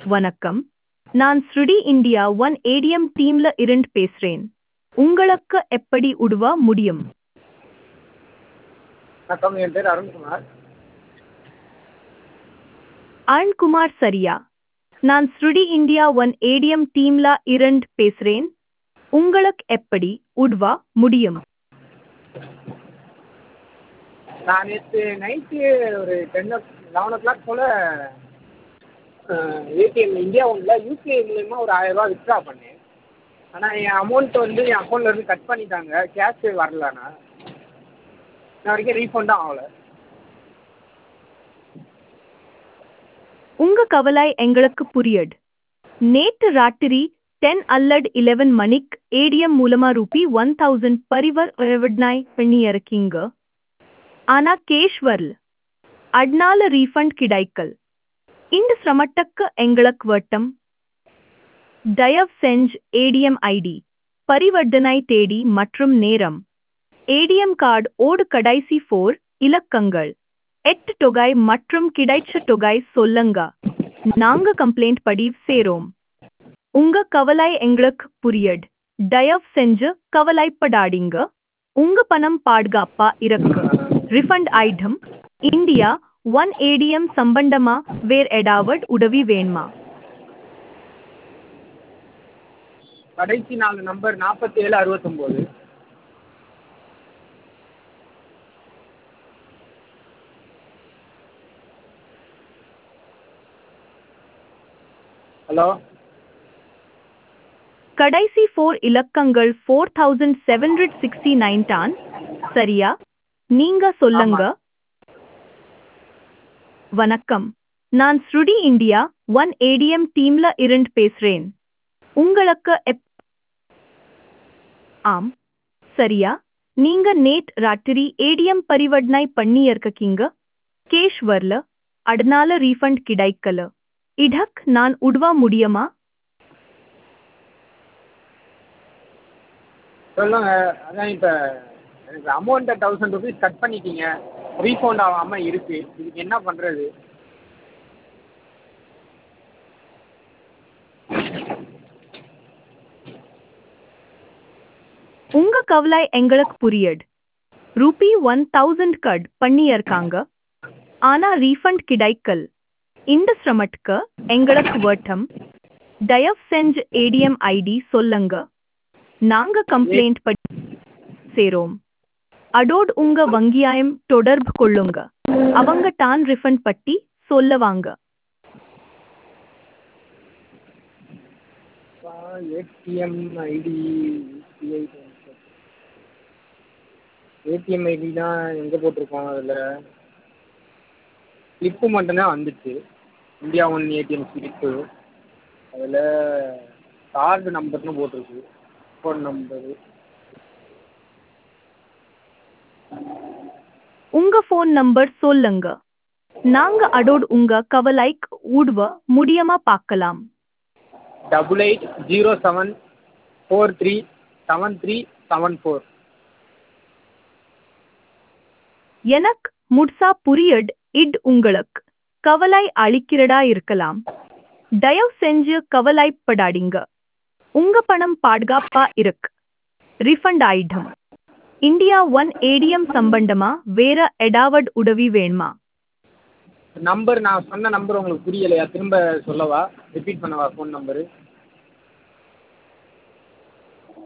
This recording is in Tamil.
வணக்கம் நான் ஸ்ருடி இந்தியா ஒன் ஏடிஎம் டீம்ல இருந்து பேசுறேன் உங்களுக்கு எப்படி உதவ முடியும் வணக்கம் என் பேர் அருண்குமார் அருண்குமார் சரியா நான் ஸ்ருடி இந்தியா ஒன் ஏடிஎம் டீம்ல இருந்து பேசுறேன் உங்களுக்கு எப்படி உதவ முடியும் நான் நேற்று நைட்டு ஒரு ten or eleven o'clock போல் ஏடிஎம் இந்தியா ஒன்றில் யூபிஐ மூலயமா ஒரு ஆயிரரூவா வித்ட்ரா பண்ணேன் ஆனால் என் அமௌண்ட் வந்து என் அக்கௌண்ட்லேருந்து கட் பண்ணிட்டாங்க கேஷ் வரல ஆனால் இன்ன வரைக்கும் ரீஃபண்டும் ஆகலை உங்க கவலை எங்களுக்கு புரியுது நேற்று ராத்திரி டென் அல்லது இலெவன் மணிக்கு ஏடிஎம் மூலமா ரூபி ஒன் தௌசண்ட் பரிவர்த்தனை பண்ணியிருக்கீங்க ஆனா கேஷ் வரல அதனால ரீஃபண்ட் கிடைக்கல் இந்த சிரமத்துக்கு எங்களுக்கு வட்டம் தயவு செஞ்சு ஏடிஎம் ஐடி பரிவர்த்தனை தேதி மற்றும் நேரம் ஏடிஎம் கார்டு ஓடு கடைசி ஃபோர் இலக்கங்கள் எட்டு தொகை மற்றும் கிடைச்ச தொகை சொல்லுங்க நாங்க கம்ப்ளைண்ட் பதிவு சேரோம் உங்க கவலை எங்களுக்கு புரியுது தயவு செஞ்சு கவலைப்படாதீங்க உங்க பணம் பாதுகாப்பா இருக்கு refund item India one ATM சம்பந்தமா வேற ஏதாவது உதவி வேணுமா கடைசி நாலு நம்பர் நாற்பத்தேழு அறுபத்தொம்போது ஹலோ கடைசி ஃபோர் இலக்கங்கள் four thousand seven hundred sixty nine தான் சரியா நீங்க சொல்லுங்க வணக்கம் நான் ஸ்ருடி இந்தியா ஒன் ஏடிஎம் டீம்ல இருந்து பேசுறேன் உங்களுக்கு எப் ஆம் சரியா நீங்க நேட் ராத்திரி ஏடிஎம் பரிவர்த்தனை பண்ணி இருக்கீங்க கேஷ் வரல அதனால ரீஃபண்ட் கிடைக்கல இடக் நான் உதவ முடியுமா சொல்லுங்க அதான் இப்போ எனக்கு அமௌண்ட்டை தௌசண்ட் ருபீஸ் கட் பண்ணிட்டீங்க ரீஃபண்ட் ஆகாமல் இருக்குது இதுக்கு என்ன பண்ணுறது உங்க கவலை எங்களுக்கு புரியுது ரூபி ஒன் தௌசண்ட் கட் பண்ணியிருக்காங்க ஆனா ரீஃபண்ட் கிடைக்கல் இந்த சிரமத்துக்கு எங்களுக்கு வட்டம் தயவு செஞ்சு ஏடிஎம் ஐடி சொல்லுங்க நாங்க கம்ப்ளைண்ட் படி சேரோம் அதோடு உங்க வங்கியாயம் தொடர்பு கொள்ளுங்க அவங்க தான் ரிஃபண்ட் பட்டி சொல்லுவாங்க ATM ID UPI ATM ID தான் எங்கே போட்டிருக்கோம் அதில் ஸ்லிப்பு மட்டும்தான் வந்துச்சு இந்தியா ஒன் ஏடிஎம் ஸ்லிப்பு அதில் கார்டு நம்பர்னு போட்டிருக்கு ஃபோன் நம்பரு உங்க ஃபோன் நம்பர் சொல்லுங்க நாங்க அதோடு உங்க கவலைக்கு உதவ முடியுமா பார்க்கலாம் double eight zero seven four three seven three seven four எனக்கு முட்சா புரியட் இட் உங்களுக்கு கவலை அளிக்கிறதா இருக்கலாம் தயவு செஞ்சு கவலைப்படாதீங்க உங்க பணம் பாதுகாப்பா இருக்கு ரிஃபண்ட் ஆயிடும் இந்தியா ஒன் ஏடிஎம் சம்பந்தமா வேற ஏதாவது உதவி வேணுமா நம்பர் நான் சொன்ன நம்பர் உங்களுக்கு புரியலையா திரும்ப சொல்லவா ரிப்பீட் பண்ணவா ஃபோன் நம்பரு